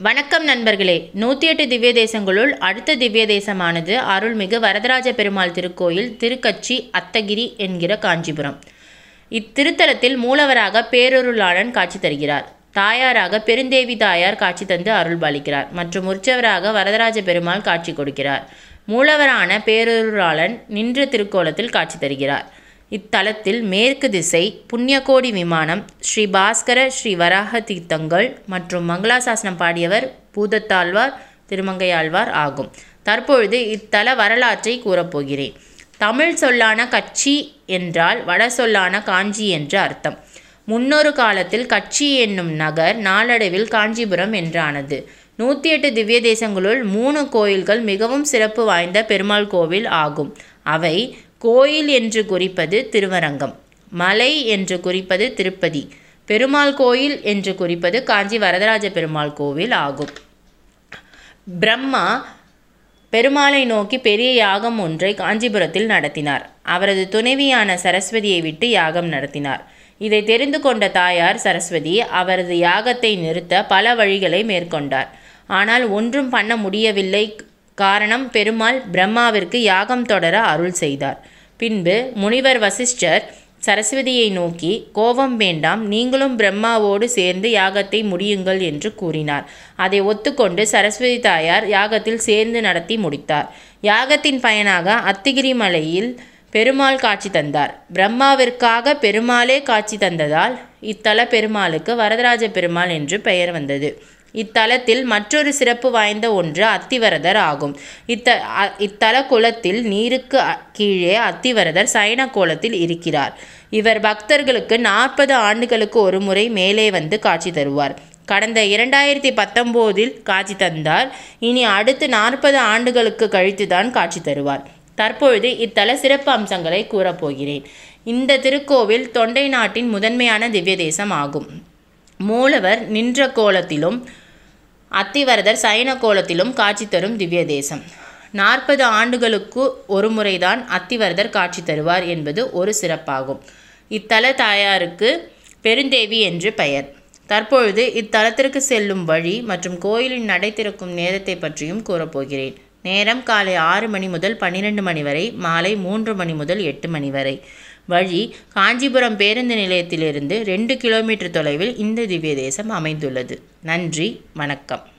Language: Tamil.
வணக்கம் நண்பர்களே நூற்றி எட்டு திவ்ய தேசங்களுள் அடுத்த திவ்ய தேசமானது அருள்மிகு வரதராஜ பெருமாள் திருக்கோயில் திருக்கச்சி அத்தகிரி என்கிற காஞ்சிபுரம் இத்திருத்தலத்தில் மூலவராக பேரொருளாளன் காட்சி தருகிறார் தாயாராக பெருந்தேவி தாயார் காட்சி தந்து அருள்பாலிக்கிறார் மற்றும் உற்சவராக வரதராஜ பெருமாள் காட்சி கொடுக்கிறார் மூலவரான பேரொருளாளன் நின்ற திருக்கோலத்தில் காட்சி தருகிறார் இத்தலத்தில் மேற்கு திசை புண்ணியகோடி விமானம் ஸ்ரீ பாஸ்கர ஸ்ரீ வராக தீர்த்தங்கள் மற்றும் மங்களாசாசனம் பாடியவர் பூதத்தாழ்வார் திருமங்கையாழ்வார் ஆகும் தற்பொழுது இத்தல வரலாற்றை கூறப்போகிறேன் தமிழ் சொல்லான கச்சி என்றால் வட சொல்லான காஞ்சி என்று அர்த்தம் முன்னொரு காலத்தில் கச்சி என்னும் நகர் நாளடைவில் காஞ்சிபுரம் என்றானது நூற்றி எட்டு திவ்ய தேசங்களுள் மூணு கோயில்கள் மிகவும் சிறப்பு வாய்ந்த பெருமாள் கோவில் ஆகும் அவை கோயில் என்று குறிப்பது திருவரங்கம் மலை என்று குறிப்பது திருப்பதி பெருமாள் கோயில் என்று குறிப்பது காஞ்சி வரதராஜ பெருமாள் கோவில் ஆகும் பிரம்மா பெருமாளை நோக்கி பெரிய யாகம் ஒன்றை காஞ்சிபுரத்தில் நடத்தினார் அவரது துணைவியான சரஸ்வதியை விட்டு யாகம் நடத்தினார் இதை தெரிந்து கொண்ட தாயார் சரஸ்வதி அவரது யாகத்தை நிறுத்த பல வழிகளை மேற்கொண்டார் ஆனால் ஒன்றும் பண்ண முடியவில்லை காரணம் பெருமாள் பிரம்மாவிற்கு யாகம் தொடர அருள் செய்தார் பின்பு முனிவர் வசிஷ்டர் சரஸ்வதியை நோக்கி கோபம் வேண்டாம் நீங்களும் பிரம்மாவோடு சேர்ந்து யாகத்தை முடியுங்கள் என்று கூறினார் அதை ஒத்துக்கொண்டு சரஸ்வதி தாயார் யாகத்தில் சேர்ந்து நடத்தி முடித்தார் யாகத்தின் பயனாக அத்திகிரி மலையில் பெருமாள் காட்சி தந்தார் பிரம்மாவிற்காக பெருமாளே காட்சி தந்ததால் இத்தல பெருமாளுக்கு வரதராஜ பெருமாள் என்று பெயர் வந்தது இத்தலத்தில் மற்றொரு சிறப்பு வாய்ந்த ஒன்று அத்திவரதர் ஆகும் இத்த இத்தல குளத்தில் நீருக்கு கீழே அத்திவரதர் சயன கோலத்தில் இருக்கிறார் இவர் பக்தர்களுக்கு நாற்பது ஆண்டுகளுக்கு ஒரு முறை மேலே வந்து காட்சி தருவார் கடந்த இரண்டாயிரத்தி பத்தொம்போதில் காட்சி தந்தார் இனி அடுத்து நாற்பது ஆண்டுகளுக்கு கழித்துதான் காட்சி தருவார் தற்பொழுது இத்தல சிறப்பு அம்சங்களை கூறப்போகிறேன் இந்த திருக்கோவில் தொண்டை நாட்டின் முதன்மையான திவ்ய தேசம் ஆகும் மூலவர் நின்ற கோலத்திலும் அத்திவரதர் சயன கோலத்திலும் காட்சி தரும் திவ்ய தேசம் நாற்பது ஆண்டுகளுக்கு ஒரு முறைதான் அத்திவரதர் காட்சி தருவார் என்பது ஒரு சிறப்பாகும் இத்தல தாயாருக்கு பெருந்தேவி என்று பெயர் தற்பொழுது இத்தலத்திற்கு செல்லும் வழி மற்றும் கோயிலின் நடை திறக்கும் நேரத்தை பற்றியும் கூறப்போகிறேன் நேரம் காலை ஆறு மணி முதல் பன்னிரெண்டு மணி வரை மாலை மூன்று மணி முதல் எட்டு மணி வரை வழி காஞ்சிபுரம் பேருந்து நிலையத்திலிருந்து ரெண்டு கிலோமீட்டர் தொலைவில் இந்த திவ்ய தேசம் அமைந்துள்ளது நன்றி வணக்கம்